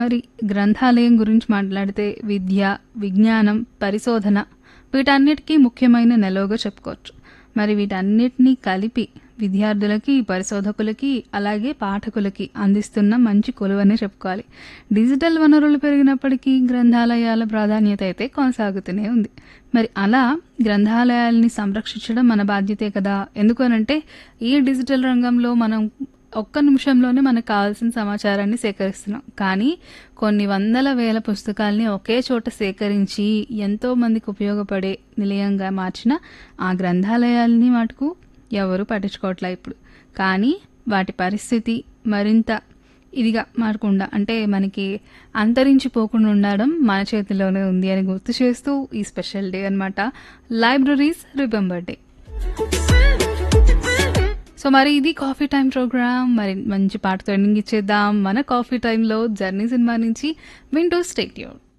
మరి గ్రంథాలయం గురించి మాట్లాడితే విద్య, విజ్ఞానం, పరిశోధన వీటన్నిటికీ ముఖ్యమైన నెలవుగా చెప్పుకోవచ్చు. మరి వీటన్నిటిని కలిపి విద్యార్థులకి, పరిశోధకులకి, అలాగే పాఠకులకి అందిస్తున్న మంచి కొలువనే చెప్పుకోవాలి. డిజిటల్ వనరులు పెరిగినప్పటికీ గ్రంథాలయాల ప్రాధాన్యత అయితే కొనసాగుతూనే ఉంది. మరి అలా గ్రంథాలయాల్ని సంరక్షించడం మన బాధ్యతే కదా! ఎందుకు అనంటే ఈ డిజిటల్ రంగంలో మనం ఒక్క నిమిషంలోనే మనకు కావాల్సిన సమాచారాన్ని సేకరిస్తున్నాం. కానీ కొన్ని వందల వేల పుస్తకాల్ని ఒకే చోట సేకరించి ఎంతో మందికి ఉపయోగపడే నిలయంగా మార్చిన ఆ గ్రంథాలయాల్ని మటుకు ఎవరు పట్టించుకోవట్లా ఇప్పుడు. కానీ వాటి పరిస్థితి మరింత ఇదిగా మారకుండా అంటే మనకి అంతరించిపోకుండా ఉండడం మన చేతిలోనే ఉంది అని గుర్తు చేస్తూ ఈ స్పెషల్ డే అన్నమాట. Libraries remember day. సో మరి ఇది కాఫీ టైమ్ ప్రోగ్రామ్. మరి మంచి పాటతో ఎండింగ్ ఇచ్చేద్దాం. మన కాఫీ టైమ్‌లో 'జర్నీ' సినిమా నుంచి వింటూ స్టే ట్యూన్డ్.